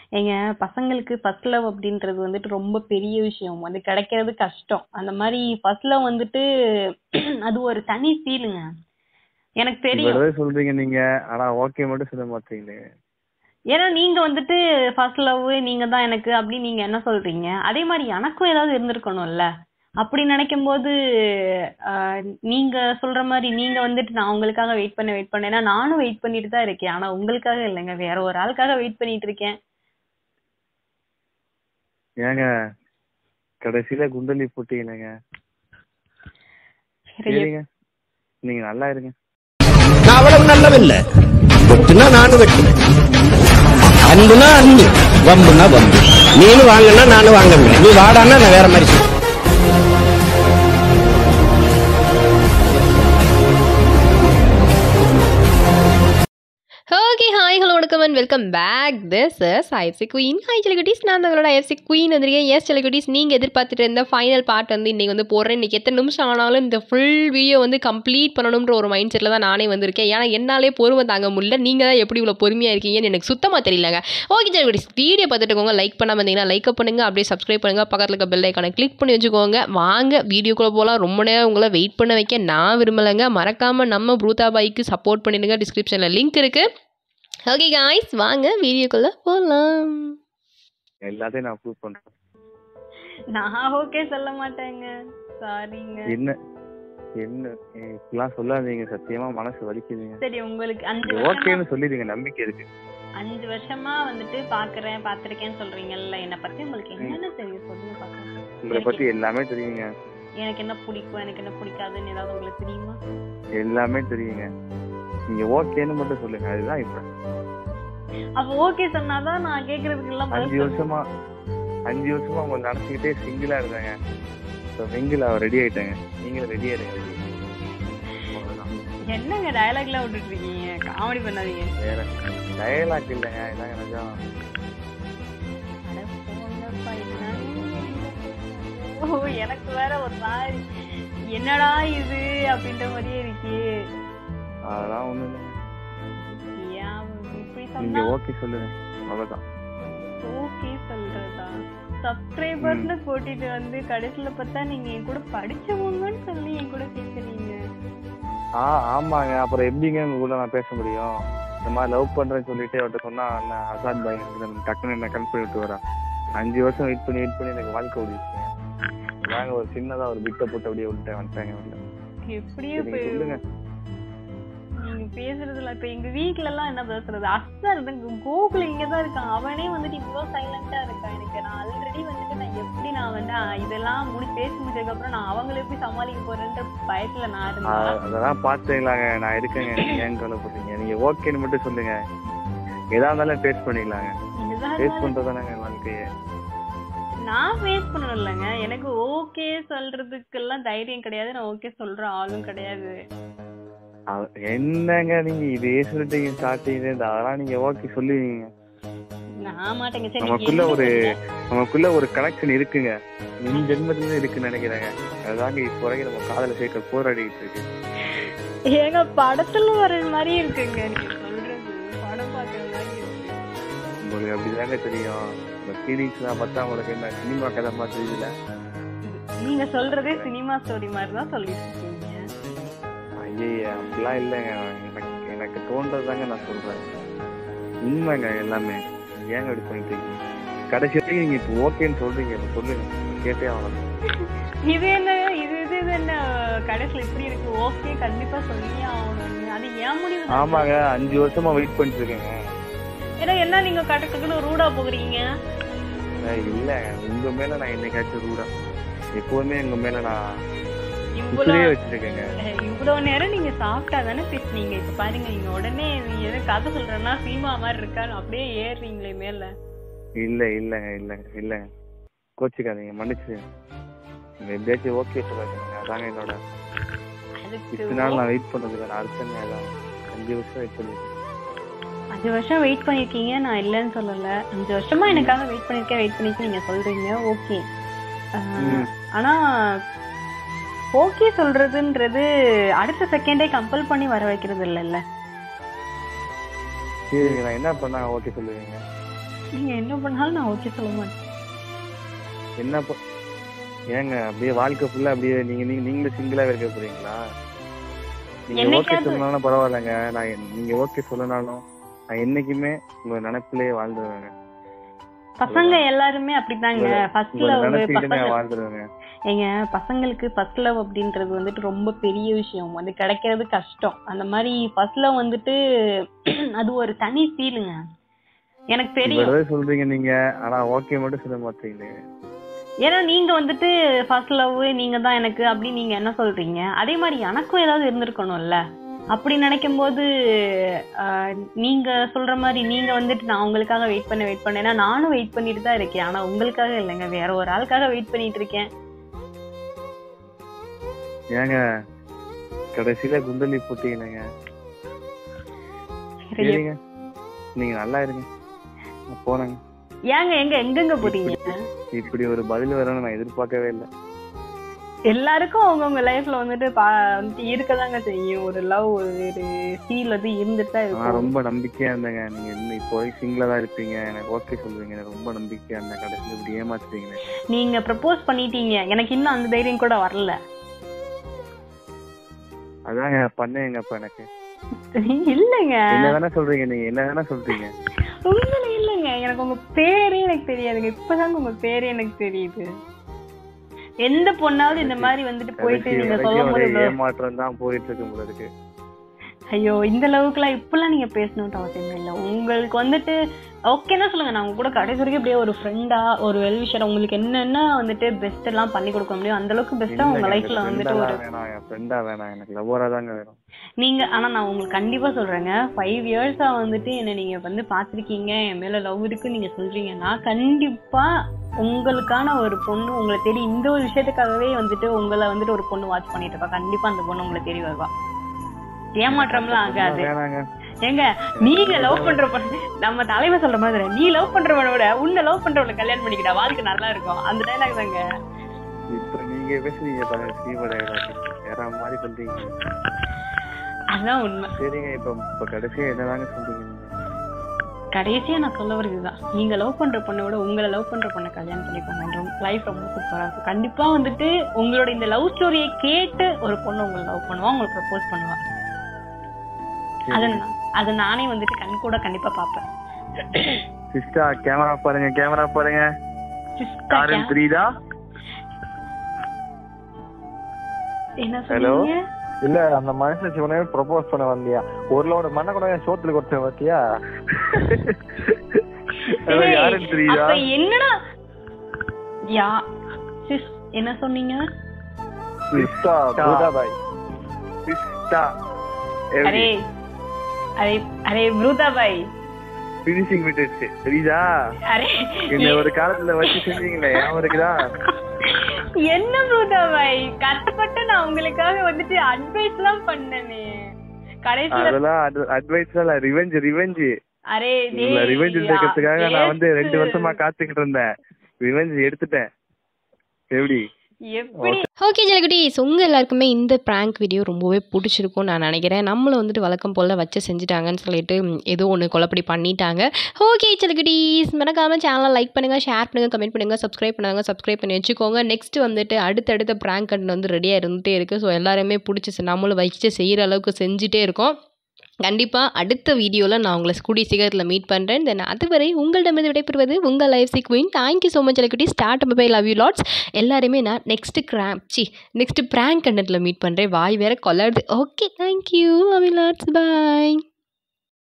ஏங்க பசங்களுக்கு first love அப்படின்றது வந்துட்டு ரொம்ப பெரிய விஷயம் அது கிடைக்கிறது கஷ்டம் அந்த மாதிரி ஃபர்ஸ்ட் லவ் வந்துட்டு அது ஒரு தனி ஃபீலுங்க எனக்கு தெரியும் இவ்வளவு சொல்றீங்க நீங்க ஆனா ஓகே மட்டும் சொல்ல மாட்டீங்களே ஏன்னா நீங்க வந்துட்டு ஃபர்ஸ்ட் லவ் நீங்க தான் எனக்கு அப்படி நீங்க என்ன சொல்றீங்க அதே மாதிரி எனக்கும் ஏதாவது இருந்திருக்கணும்ல அப்படி நினைக்கும் போது ஆஹ், நீங்க சொல்ற மாதிரி நீங்க வந்துட்டு நான் உங்களுக்காக வெயிட் பண்ண வெயிட் பண்ண ஏன்னா நானும் வெயிட் பண்ணிட்டு தான் இருக்கேன் ஆனா உங்களுக்காக இல்லைங்க வேற ஒரு ஆளுக்காக வெயிட் பண்ணிட்டு இருக்கேன் ஏங்க கடைசியில குண்டலி போட்டீங்களேங்க சரி, சரிங்க நீங்க நல்லா இருங்க நான் அவ்வளவு நல்லவில்ல வெட்டுனா நானும் வெட்டுவேன் அன்புனா அன்பு வம்புனா வம்பு நீனு வாங்கினா நானும் வாங்குவேன் நீ வாடான்னா நான் வேற மாதிரி சொல்லுவேன் ஓகே ஹாய் ஹலோ வணக்கம் and welcome back this is IFC queen hi செலிகுட்டீஸ் நான் தங்களோட ஐஎஃப்சி குயின் வந்திருக்கேன் எஸ் செலிகுட்டீஸ் நீங்கள் எதிர்பார்த்துட்டு இருந்த ஃபைனல் பார்ட் வந்து இன்றைக்கி வந்து போடுறேன் இன்றைக்கி எத்தனை நிமிஷம் ஆனாலும் இந்த ஃபுல் வீடியோ வந்து கம்ப்ளீட் பண்ணணுன்ற ஒரு மைண்ட் செட்டில் தான் நானே வந்திருக்கேன் ஏன்னா என்னாலே பொறுமை தாங்க முடியல நீங்கள் தான் எப்படி இவ்வளோ பொறுமையாக இருக்கீங்கன்னு எனக்கு சுத்தமாக தெரியலங்க ஓகே செலிகுட்டீஸ் வீடியோ பார்த்துட்டு இருக்கோங்க லைக் பண்ணாமல் இருந்தீங்கன்னா லைக் பண்ணுங்கள் அப்படியே சப்ஸ்கிரைப் பண்ணுங்கள் பக்கத்தில் இருக்க பெல் ஐக்கானை கிளிக் பண்ணி வச்சுக்கோங்க வாங்க வீடியோக்குள்ளே போகலாம் ரொம்ப நேரம் உங்களை வெயிட் பண்ண வைக்க நான் விரும்பலைங்க மறக்காமல் நம்ம ப்ரூதா பாய்க்கு சப்போர்ட் பண்ணிடுங்க டிஸ்கிரிப்ஷனில் லிங்க் இருக்குது ஓகே காய்ஸ் வாங்க வீடியோக்குள்ள போகலாம் எல்லாத்தையும் நான் ப்ரூவ் பண்றேன் நான் ஓகே சொல்ல மாட்டேங்க சாரிங்க என்ன என்ன ஏய், இப்படிலாம் சொல்லாதீங்க சத்தியமா மனசு வலிக்குதுங்க சரி உங்களுக்கு அஞ்சு நீங்க வருஷமா ஓகேன்னு சொல்லிடுங்க நம்பிக்கை இருக்கு அஞ்சு வருஷமா வந்துட்டு பாக்குறேன் பாத்திருக்கேன்னு சொல்றீங்கல்ல என்ன பத்தி உங்களுக்கு என்னென்ன தெரியும் சொல்லுங்க பாக்கலாம் உங்களை பத்தி எல்லாமே தெரியுங்க எனக்கு என்ன பிடிக்கும் எனக்கு என்ன பிடிக்காதுன்னு ஏதாவது உங்களுக்கு தெரியுமா எல்லாமே தெரியுங்க நீங்க ஓகேன்னு மட்டும் சொல்லுங்க அதுதான் இப்ப அப்ப ஓகே சொன்னாதான் நான் கேக்குறதுக்கு எல்லாம் பதில் அஞ்சு வருஷமா அஞ்சு வருஷமா உங்களை நினைச்சுக்கிட்டே சிங்கிளா இருந்தாங்க இப்போ சிங்கிள் ரெடி ஆயிட்டாங்க நீங்களும் ரெடி ஆயிடுங்க அவ்வளவுதான். சொல்லுங்க. என்னங்க டயலாக்லாம் விட்டுட்டு இருக்கீங்க காமெடி பண்ணாதீங்க வேற டயலாக் இல்லைங்க இதாங்க நிஜம் அட போங்கப்பா, என்னங்க இது? ஓ எனக்கு வேற ஒரு மாதிரி என்னடா இது அப்படின்ற மாதிரியே இருக்கு அதெல்லாம் ஒண்ணும் இல்லைங்க ஏன் இப்படி நீங்க சொன்னா ஓகே சொல்லுங்க அவ்வளவுதான் ஓகே சொல்றதா சப்ஸ்கிரைபர்னு போட்டுட்டு வந்து கடைசியில பார்த்தா நீங்க என் கூட படிச்சவங்கன்னு சொல்லி என் கூட பேசுறீங்க ஆ ஆமாங்க அப்புறம் எப்படிங்க உங்க கூட நான் பேச முடியும் இந்த மாதிரி லவ் பண்றேன்னு சொல்லிட்டு அவர்கிட்ட சொன்னா என்ன அசாத் பாய் எனக்கு டக்குன்னு என்ன கண் பண்ணி விட்டு வரா அஞ்சு வருஷம் வெயிட் பண்ணி வெயிட் பண்ணி எனக்கு வாழ்க்கை ஓடிச்சுங்க நாங்க ஒரு சின்னதா ஒரு பிட்டை போட்டு அப்படியே விட்டுட்டேன் வந்துட்டாங்க உள்ள. எப்படியே சரி, போய் சொல்லுங்க நீங்க பேசுறதுல இப்ப எங்க வீட்ல எல்லாம் என்ன பேசுறது அஸ்தான் இருக்கு கோகுல இங்கதான் இருக்கான் அவனே வந்துட்டு இவ்வளவு சைலண்டா இருக்கான் எனக்கு நான் ஆல்ரெடி வந்துட்டு நான் எப்படி நான் வந்து ஆ, இதெல்லாம் முடி பேசி முடிச்சதுக்கு அப்புறம் நான் அவங்கள எப்படி சமாளிக்க போறேன்ற பயத்துல நான் ஆ, இருந்தேன் அதெல்லாம் பாத்துக்கலாங்க நான் இருக்கேங்க நீங்க ஏன் கவலைப்படுறீங்க நீங்க ஓகேன்னு மட்டும் சொல்லுங்க எதா இருந்தாலும் ஃபேஸ் பண்ணிக்கலாங்க இதுதான் ஃபேஸ் பண்றதுதானங்க வாழ்க்கையே நான் ஃபேஸ் பண்ணணும் இல்லைங்க எனக்கு ஓகே சொல்றதுக்கெல்லாம் தைரியம் கிடையாது நான் ஓகே சொல்ற ஆளும் கிடையாது அவ- என்னங்க நீங்க இதே சொல்லிட்டீங்க ஸ்டார்டிங் அதெல்லாம் நீங்க ஓகே சொல்லுவீங்க நான் மாட்டேங்க சரி நீங்க நமக்குள்ள என்ன ஒரு சொல்லுங்க? நமக்குள்ள ஒரு கனெக்ஷன் இருக்குங்க முன் ஜென்மத்துல இருக்குன்னு நினைக்கிறேங்க அதுதாங்க இப்போ வரைக்கும் நம்ம காதல சேர்க்க போராடிட்டு இருக்கு ஏங்க படத்துல வர மாதிரி இருக்குங்க நீங்க சொல்றது படம் பாக்குற மாதிரி இருக்கு உங்களுக்கு அப்படிதாங்க தெரியும் இந்த ஃபீலிங்ஸ் எல்லாம் பார்த்தா உங்களுக்கு என்ன சினிமா கதை மாதிரி தெரியல நீங்க சொல்றதே சினிமா ஸ்டோரி மாதிரி தான் சொல்லிட்டு இருக்கீங்க ஐயா அப்படிலாம் இல்லைங்க எனக்கு எனக்கு தோன்றதாங்க நான் சொல்றேன் உண்மைங்க எல்லாமே ஏங்க இப்படி பண்ணிட்டு இருக்கீங்க கடைசி வரைக்கும் நீங்க இப்போ ஓகேன்னு சொல்றீங்க இப்ப சொல்லுங்க கேட்டே ஆகணும் இது என்ன இது இது இது என்ன கடைசியில இப்படி இருக்கு ஓகே கண்டிப்பா சொல்லியே ஆகணும் அது ஏன் முடிவு தான். ஆமாங்க அஞ்சு வருஷமா வெயிட் பண்ணிட்டு இருக்கேங்க ஏன்னா என்ன நீங்க கட்டக்குன்னு ரூடா போகிறீங்க அஹ் இல்ல உங்க மேல நான் என்னைக்காச்சும் ரூடா எப்பவுமே உங்க மேல நான் இவ்வளவு உசுரையே வச்சிருக்கேங்க அஹ் இவ்வளவு நேரம் நீங்க சாப்பிட்டா தானே பேசுனீங்க இப்ப பாருங்க நீங்க உடனே நீங்க எதை கதை சொல்றேன்னா சீமா மாதிரி இருக்கான்னு அப்படியே ஏறுறீங்களே மேல இல்ல இல்லங்க இல்லங்க இல்லங்க கோச்சிக்காதீங்க மன்னிச்சு நீங்க எப்படியாச்சும் ஓகே சொல்லாதீங்க அதாங்க என்னோட அதுக்கு இத்தனை நாள் நான் வெயிட் பண்ணதுக்கான அர்த்தமே அதான் அஞ்சு வருஷம் வெயிட் பண்ணிருக்கேன் அஞ்சு வருஷம் வெயிட் பண்ணிருக்கீங்க நான் இல்லைன்னு சொல்லல அஞ்சு வருஷமா எனக்காக வெயிட் பண்ணிருக்கேன் வெயிட் பண்ணிருக்கேன் நீங்க சொல்றீங்க ஓகே ம். ஆனா ஓகே சொல்றதுன்றது அடுத்த செகண்டே கம்பல் பண்ணி வர வைக்கிறது இல்லைல்ல சரிங்க நான் என்ன பண்ணா ஓகே சொல்லுவீங்க நீங்க என்ன பண்ணாலும் நான் ஓகே சொல்ல மாட்டேன் என்ன ப- ஏங்க அப்படியே வாழ்க்கை ஃபுல்லா அப்படியே நீங்க நீங்க நீங்களே சிங்கிளாவே இருக்க போறீங்களா நீங்க ஓகே என்னைக்காவது- சொன்னாலும் பரவாயில்லைங்க நான் என்- நீங்க ஓகே சொல்லனாலும் நான் என்னைக்குமே உங்க நினைப்பிலேயே வாழ்ந்துருவேங்க பசங்க எல்லாருமே அப்படித்தாங்க ஃபர்ஸ்ட் உங்க லவ் நினைப்பிலுமே பசங்க வாழ்ந்துருவேங்க ஏங்க பசங்களுக்கு ஃபர்ஸ்ட் லவ் அப்படின்றது வந்துட்டு ரொம்ப பெரிய விஷயம் அது கிடைக்கிறது கஷ்டம் அந்த மாதிரி ஃபர்ஸ்ட் லவ் வந்துட்டு அது ஒரு தனி ஃபீலுங்க எனக்கு தெரியும் இவ்வளவே சொல்றீங்க நீங்க ஆனா ஓகே மட்டும் சொல்ல மாட்டீங்களே ஏன்னா நீங்க வந்துட்டு ஃபர்ஸ்ட் லவ் நீங்க தான் எனக்கு அப்படி நீங்க என்ன சொல்றீங்க அதே மாதிரி எனக்கும் ஏதாவது இருந்திருக்கணும்ல அப்படி நினைக்கும் போது ஆஹ், நீங்க சொல்ற மாதிரி நீங்க வந்துட்டு நான் உங்களுக்காக வெயிட் பண்ண வெயிட் பண்ணேன்னா நானும் வெயிட் பண்ணிட்டு தான் இருக்கேன் ஆனா உங்களுக்காக இல்லைங்க வேற ஒரு ஆளுக்காக வெயிட் பண்ணிட்டு இருக்கேன் ஏங்க கடைசியில குண்டலி போட்டீங்களேங்க சரி, சரிங்க நீங்க நல்லா இருங்க நான் போனேங்க ஏங்க எங்க எங்கெங்க போறீங்க இப்படி ஒரு பதில் வரணும்னு நான் எதிர்பார்க்கவே இல்லை எல்லாருக்கும் அவங்கவுங்க லைஃப்ல வந்துட்டு பா வந்துட்டு இருக்கதாங்க செய்யும் ஒரு லவ் ஒரு ஃபீல் வந்து இருந்துட்டு தான் நான் இருக்கும் ரொம்ப நம்பிக்கையா இருந்தேங்க நீங்க இன்னும் இப்போ சிங்கிளா தான் இருப்பீங்க எனக்கு ஓகே சொல்லுவீங்க எனக்கு ரொம்ப நம்பிக்கையா இருந்தேன் கடைசியில் இப்படி ஏமாத்துறீங்களே நீங்க ப்ரப்போஸ் பண்ணிட்டீங்க எனக்கு இன்னும் அந்த தைரியம் கூட வரல அதாங்க பண்ணேங்க அப்ப எனக்கு இல்லைங்க என்ன வேணா சொல்றீங்க நீங்க என்ன வேணா சொல்றீங்க உண்மையில இல்லைங்க எனக்கு உங்க பேரே எனக்கு தெரியாதுங்க இப்பதாங்க உங்க பேரே எனக்கு தெரியுது எந்த பொண்ணாவது இந்த மாதிரி வந்துட்டு போயிட்டு கடைசி நீங்க வரைக்கும் சொல்லும் ஒரு போது ஏமாற்றம் தான் போயிட்டு இருக்கு போல இருக்கு ஐயோ இந்த அளவுக்குலாம் இப்பெல்லாம் நீங்க பேசணும்னு அவசியம் இல்லை உங்களுக்கு வந்துட்டு ஓகேன்னா சொல்லுங்க நான் உங்க கூட கடைசி வரைக்கும் அப்படியே ஒரு ஃப்ரெண்டா ஒரு வெல்விஷர் உங்களுக்கு என்னென்ன வந்துட்டு பெஸ்ட் எல்லாம் பண்ணி கொடுக்க முடியும் அந்த அளவுக்கு பெஸ்டா உங்க இல்லைங்க, லைஃப்ல எனக்கு வந்துட்டு friend ஒரு ஆ வேணாம் என் ஃப்ரெண்டா வேணாம் எனக்கு லவ்வரா தாங்க வேணும் நீங்க ஆனா நான் உங்களுக்கு கண்டிப்பா சொல்றேங்க ஃபைவ் இயர்ஸா வந்துட்டு என்ன நீங்க வந்து பாத்திருக்கீங்க என் மேல லவ் இருக்கு நீங்க சொல்றீங்கன்னா கண்டிப்பா உங்களுக்கான ஒரு பொண்ணு உங்களை தேடி இந்த ஒரு விஷயத்துக்காகவே வந்துட்டு உங்களை வந்துட்டு ஒரு பொண்ணு வாட்ச் பண்ணிட்டு இருக்கா கண்டிப்பா அந்த பொண்ணு உங்களை தேடி வருவா ஏமாற்றம்லாம் ஆகாது வேணாங்க ஏங்க நீங்க லவ் பண்ற பொண்ணு நம்ம தலைவர் சொல்ற மாதிரி நீ லவ் பண்றவனை விட உன்னை லவ் பண்றவனை கல்யாணம் பண்ணிக்கிட்டா வாழ்க்கை நல்லா இருக்கும் அந்த டைலாக் தாங்க இப்ப நீங்க பேசுறீங்க பாருங்க ஸ்ரீமட வேற மாதிரி பண்றீங்க அதுதான் உண்மை சரிங்க இப்ப இப்ப கடைசியா என்னதாங்க சொல்றீங்க நீங்க? கடைசியா நான் சொல்ல வருதுதான் நீங்க லவ் பண்ற பொண்ணை விட உங்களை லவ் பண்ற பொண்ணை கல்யாணம் பண்ணிக்கோங்க லைஃப் ரொம்ப சூப்பரா இருக்கும் கண்டிப்பா வந்துட்டு உங்களோட இந்த லவ் ஸ்டோரியை கேட்டு ஒரு பொண்ணு உங்களை லவ் பண்ணுவா உங்களுக்கு ப்ரப்போஸ் பண்ணுவா அது நான்- அது நானே வந்துட்டு கண் கூட கண்டிப்பா பாப்பேன் சிஸ்டா கேமரா பாருங்க கேமரா பாருங்க காரன் தெரியுதா என்ன Hello? சொன்னீங்க இல்ல அந்த மனுஷன் சிவனே ப்ரொபோஸ் பண்ண வந்தியா ஒரு லோடு மண்ணை கூட என் சோத்துல கொடுத்த பாத்தியா Hello, ஏய், யாருன்னு தெரியுதா அப்ப என்னடா யா சிஸ் என்ன சொன்னீங்க சிஸ்டா பூதாபாய் சிஸ்டா அரே அரே அரே ப்ரூதா பாய் பினிஷிங் விட்டுச்சு தெரியுதா அரே இந்த ஒரு காலத்துல வச்சு செஞ்சீங்களே ஞாபகம் இருக்குதா என்ன ப்ரூதா பாய் கஷ்டப்பட்டு நான் உங்களுக்காக வந்துட்டு அட்வைஸ் எல்லாம் பண்ணனே கடைசியில அதெல்லாம் அட்வைஸ் எல்லாம் ரிவெஞ்ச் ரிவெஞ்ச் அரே உங்களை ரிவெஞ்ச் எடுக்கிறதுக்காக நான் வந்து ரெண்டு waste. வருஷமா காத்துக்கிட்டு இருந்தேன் ரிவெஞ்ச் எடுத்துட்டேன் எப்படி எப்படி ஓகே ஜெலகுட்டீஸ் உங்கள் எல்லாருக்குமே இந்த ப்ராங்க் வீடியோ ரொம்பவே பிடிச்சிருக்கும்னு நான் நினைக்கிறேன் நம்மளும் வந்துட்டு வழக்கம் போல் வச்சு செஞ்சுட்டாங்கன்னு சொல்லிட்டு ம், ஏதோ ஒன்று கொலப்படி பண்ணிட்டாங்க ஓகே ஜெலகுட்டீஸ் மறக்காமல் சேனலை லைக் பண்ணுங்கள் ஷேர் பண்ணுங்கள் கமெண்ட் பண்ணுங்கள் சப்ஸ்கிரைப் பண்ணுங்க சப்ஸ்கிரைப் பண்ணி வச்சுக்கோங்க நெக்ஸ்ட் வந்துட்டு அடுத்தடுத்த ப்ராங்க் கண்ட் வந்து ரெடியாக இருந்துகிட்டே இருக்குது ஸோ எல்லாருமே பிடிச்சி செ- நம்மளும் வச்சு செய்கிற அளவுக்கு செஞ்சுட்டே இருக்கோம் கண்டிப்பாக அடுத்த வீடியோவில் நான் உங்களை கூடிய சீக்கிரத்தில் மீட் பண்ணுறேன் தென் அதுவரை உங்களிடமிருந்து விடைபெறுவது உங்கள் life C queen thank you so much குட்டி start mobile love you lots எல்லாருமே நான் நெக்ஸ்ட்டு கிராம் சி நெக்ஸ்ட்டு ப்ராங்க் கண்டென்ட்டில் மீட் பண்ணுறேன் வாய் வேற கொல்லாடுது okay thank you love you lots bye